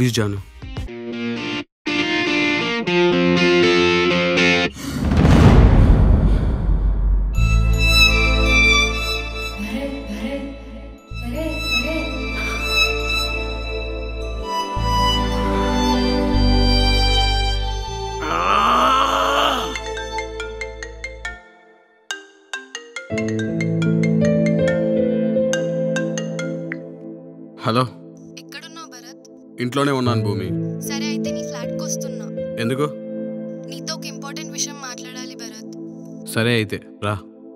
Please Janu hello ఎక్కడున్నావు భరత్ ఇంట్లోనే ఉన్నాను భూమి సరే అయితే నీ ఫ్లాట్కి వస్తున్నా ఎందుకు నీతో ఒక ఇంపార్టెంట్ విషయం మాట్లాడాలి భరత్ సరే అయితే రా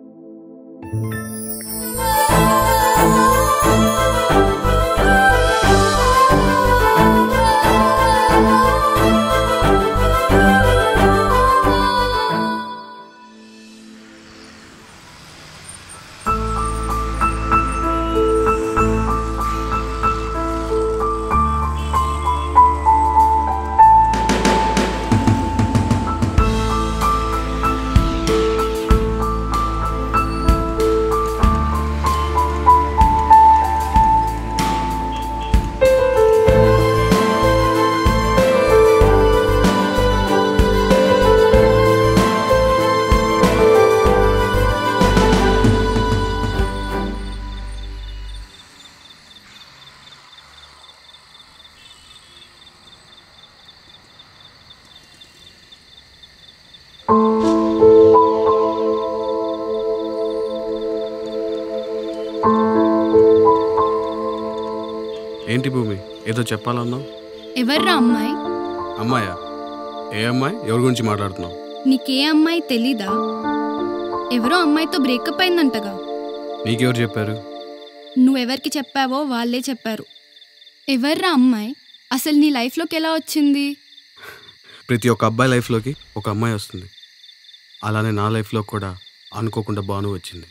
ఏంటి భూమి ఏదో చెప్పాలన్నావు ఎవర్రా అమ్మాయి అమ్మాయా ఏ అమ్మాయి ఎవరి గురించి మాట్లాడుతున్నావు నీకే అమ్మాయి తెలీదా ఎవరో అమ్మాయితో బ్రేకప్ అయిందంటగా నీకెవరు చెప్పారు నువ్వెవరికి చెప్పావో వాళ్ళే చెప్పారు ఎవర్రా అమ్మాయి అసలు నీ లైఫ్లోకి ఎలా వచ్చింది ప్రతి ఒక్క అబ్బాయి లైఫ్లోకి ఒక అమ్మాయి వస్తుంది అలానే నా లైఫ్లో కూడా అనుకోకుండా బాను వచ్చింది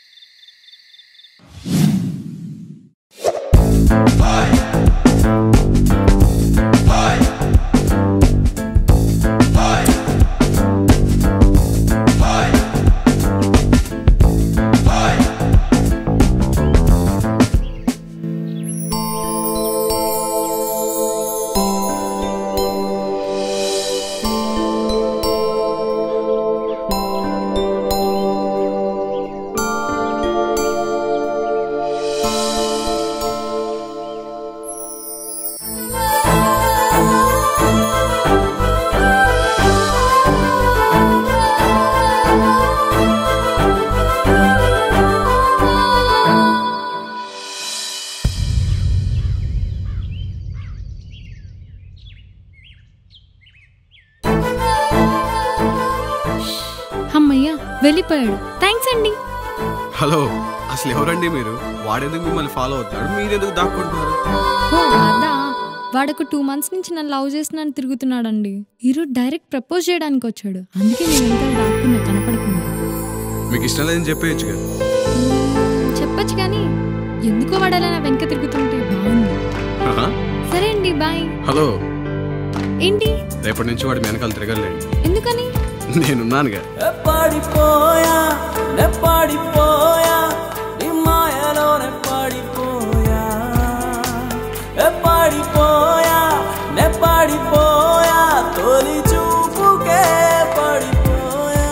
అమ్మయ్యా వెళ్ళిపోయాడు థ్యాంక్స్ అండి హలో అసలు ఎవరండి మీరు వాడెందుకు మిమ్మల్ని ఫాలో అవుతాడు మీరెందుకు దాక్కుంటున్నారు ఓ అదా వాడొక టూ మంత్స్ నుంచి నన్ను లవ్ చేస్తున్నాను తిరుగుతున్నాడండి ఈరోజు డైరెక్ట్ ప్రపోజ్ చేయడానికి వచ్చాడు అందుకే నేను వెనకాల దాక్కున్నా కనపడకుండా మీకు ఇష్టం లేదని చెప్పేయచ్చు కదా చెప్పొచ్చు కానీ ఎందుకో వాడాలా నా వెనక తిరుగుతుంటే బాగుంది ఆహా. సరే అండి బాయ్ హలో ఏంటి రేపటి నుంచి వాడి వెనకాల తిరగలేండి ఎందుకని నేనున్నానుగా పడిపోయా నే పడిపోయా నీ మాయలోనే పడిపోయా ఏ పడిపోయా నే పడిపోయా తొలి చూపుకే పడిపోయా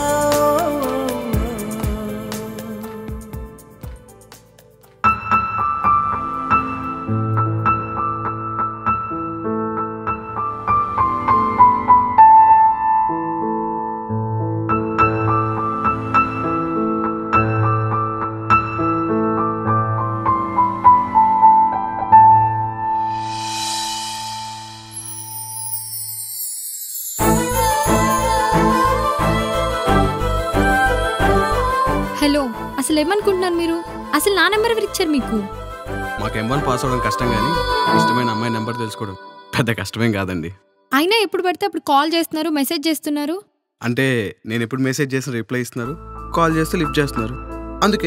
హలో అసలు ఏమనుకుంటున్నారు మీరు అసలు నా నెంబర్ ఎవరు ఇచ్చారు మీకు మాకు ఎంవన్ పాస్ అవ్వడం కష్టం కానీ ఇష్టమైన అమ్మాయి నెంబర్ తెలుసుకోవడం పెద్ద కష్టమేం కాదండి అయినా ఎప్పుడు పడితే అప్పుడు కాల్ చేస్తున్నారు మెసేజ్ చేస్తున్నారు అంటే నేను ఎప్పుడు మెసేజ్ చేసిన రిప్లై ఇస్తున్నారు కాల్ చేస్తే లిఫ్ట్ చేస్తున్నారు అందుకే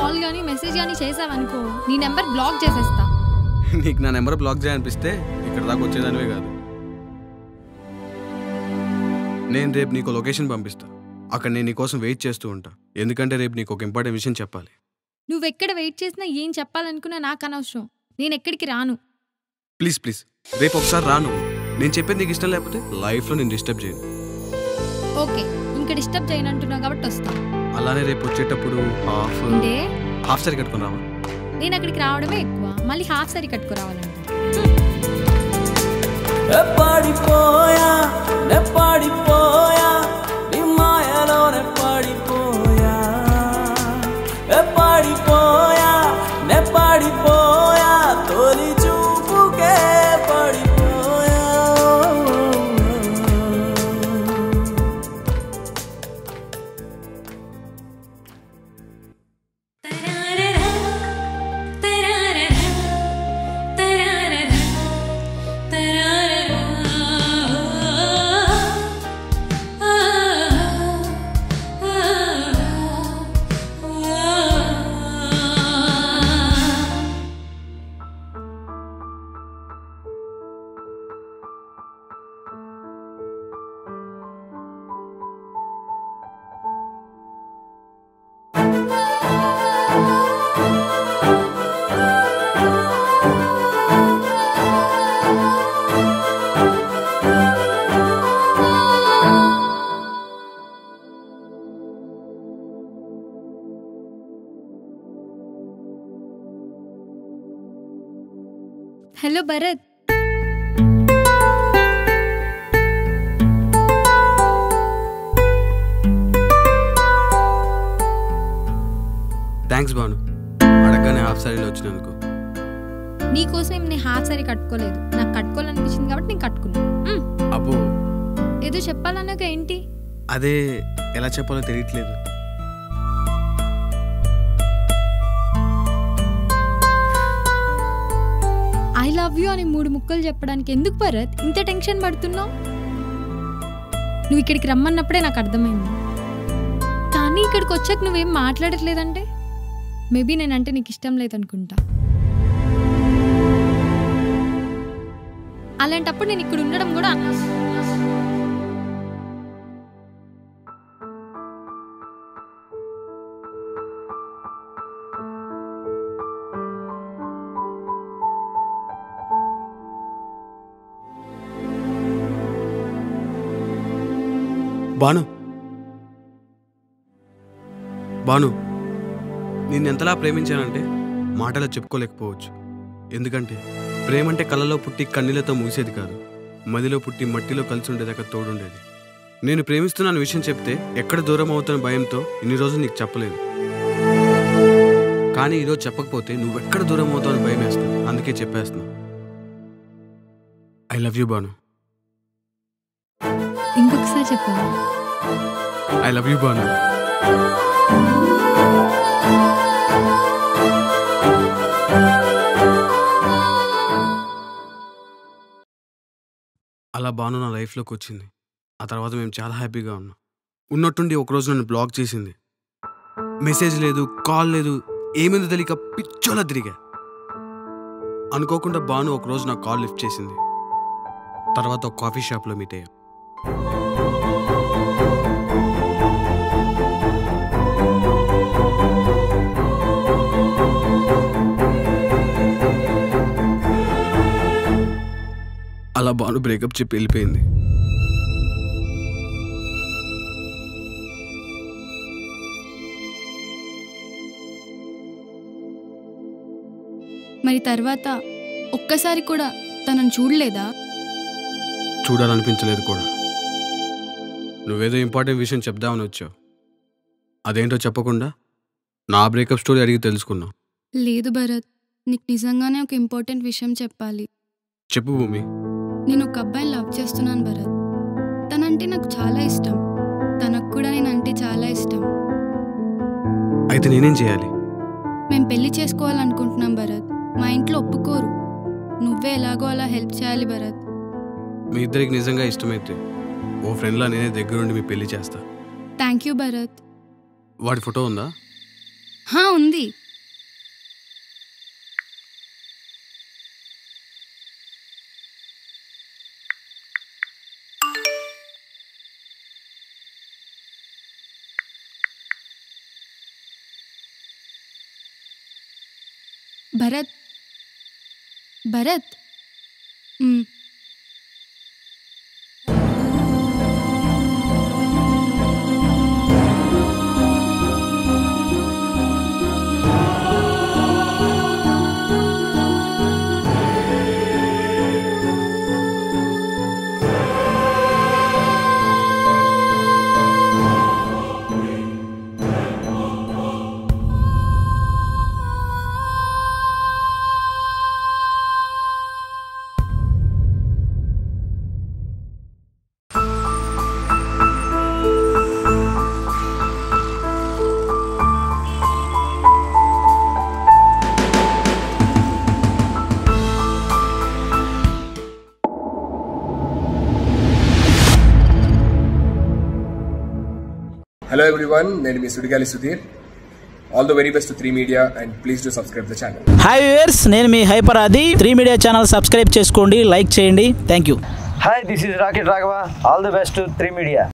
కాల్ కానీ మెసేజ్ కానీ చేసావనుకో నీ నెంబర్ బ్లాక్ చేసేస్తా నీకు నా నెంబర్ బ్లాక్ చేయాలనిపిస్తే ఇక్కడ దాకా వచ్చేదానివే కాదు నేను రేపు నీకు లొకేషన్ పంపిస్తా అక్కడ నేను నీకోసం వెయిట్ చేస్తూ ఉంటా ఎందుకంటే రేపు నీకు ఒక ఇంపార్టెంట్ విషయం చెప్పాలి నువ్వు ఎక్కడ వెయిట్ చేసినా ఏం చెప్పాలనుకున్నా నాకు అనవసరం నేను ఎక్కడికి రాను ప్లీజ్ ప్లీజ్ రేపు ఒకసారి రాను నేను చెప్పేది నీకు ఇష్టం లేకపోతే లైఫ్లో నేను డిస్టర్బ్ చేయను ఓకే ఇంకా డిస్టర్బ్ చేయనంటున్నావు కాబట్టి వస్తా అలానే రేపు వచ్చేటప్పుడు హాఫ్ అంటే హాఫ్ సారీ కట్టుకుని రావా నేను అక్కడికి రావడమే ఎక్కువ మళ్ళీ హాఫ్ సారీ కట్టుకురావాలంట ఏ పాడిపోయా నే పాడిపోయా నీ మాయలోనే పాడిపోయా ఏ పాడిపోయా నే పాడిపోయా తొలి చూపుకే పడిపోయా హలో భరత్ థ్యాంక్స్ బాను అడగగానే హాఫ్ సారీలో వచ్చినందుకు నీకోసం నేను హాఫ్ సారీ కట్టుకోలేదు నాకు కట్టుకోవాలనిపించింది కాబట్టి నేను కట్టుకున్నాను మ్, అబ్బో ఏదో చెప్పాలన్నాక ఏంటి అదే ఎలా చెప్పాలో తెలియట్లేదు ఐ లవ్ యూ అని మూడు ముక్కలు చెప్పడానికి ఎందుకు భరత్ ఇంత టెన్షన్ పడుతున్నావు నువ్వు ఇక్కడికి రమ్మన్నప్పుడే నాకు అర్థమైంది కానీ ఇక్కడికి వచ్చాక నువ్వేం మాట్లాడట్లేదంటే మేబీ నేనంటే నీకు ఇష్టం లేదనుకుంటా అలాంటప్పుడు నేను ఇక్కడ ఉండడం కూడా అనవసరం. బాను బాను నిన్ను ఎంతలా ప్రేమించానంటే మాటలో చెప్పుకోలేకపోవచ్చు ఎందుకంటే ప్రేమంటే కళ్ళలో పుట్టి కన్నీళ్లతో ముగిసేది కాదు మదిలో పుట్టి మట్టిలో కలిసి ఉండేదాకా తోడుండేది నేను ప్రేమిస్తున్నాను విషయం చెప్తే ఎక్కడ దూరం అవుతున్న భయంతో ఇన్ని రోజులు నీకు చెప్పలేదు కానీ ఈరోజు చెప్పకపోతే నువ్వెక్కడ దూరం అవుతావని భయం వేస్తావు అందుకే చెప్పేస్తున్నా ఐ లవ్ యూ బాను ఇంకొకసారి చెప్పాను ఐ లవ్ యూ బాను అలా బాను నా లైఫ్లోకి వచ్చింది ఆ తర్వాత మేము చాలా హ్యాపీగా ఉన్నాం ఉన్నట్టుండి ఒకరోజు నన్ను బ్లాక్ చేసింది మెసేజ్ లేదు కాల్ లేదు ఏమైందో తెలియక పిచ్చోలా తిరిగా అనుకోకుండా బాను ఒకరోజు నా కాల్ లిఫ్ట్ చేసింది తర్వాత ఒక కాఫీ షాప్లో మీట్ అయ్యాం అలా బాను బ్రేకప్ చెప్పి వెళ్ళిపోయింది మరి తర్వాత ఒక్కసారి కూడా తనను చూడలేదా చూడాలనిపించలేదు కూడా నువ్వేదో ఇంపార్టెంట్ విషయం చెప్దామని వచ్చావు అదేంటో చెప్పకుండా నా బ్రేకప్ స్టోరీ అడిగి తెలుసుకున్నావు లేదు భరత్ నీకు నిజంగానే ఒక ఇంపార్టెంట్ విషయం చెప్పాలి చెప్పు భూమి నేను ఒక అబ్బాయిని లవ్ చేస్తున్నాను భరత్ తనంటే నాకు చాలా ఇష్టం తనకు కూడా నేనంటే చాలా ఇష్టం అయితే నేనేం చేయాలి మేము పెళ్లి చేసుకోవాలనుకుంటున్నాం భరత్ మా ఇంట్లో ఒప్పుకోరు నువ్వే ఎలాగో అలా హెల్ప్ చేయాలి భరత్ మీ ఇద్దరికి నిజంగా ఇష్టమైతే ఓ ఫ్రెండ్లా నేనే దగ్గరుండి మీ పెళ్లి చేస్తా థ్యాంక్ యూ భరత్ వాడి ఫోటో ఉందా హా ఉంది భరత్ భరత్ మ్, Hello everyone, నేను మీ Sudigali Sudheer all the very best three media and please do subscribe the channel hi viewers నేను మీ hyper Aadi three media channel subscribe చేసుకోండి లైక్ చేయండి thank you Hi, this is Rocket Raghava. All the best to 3 Media.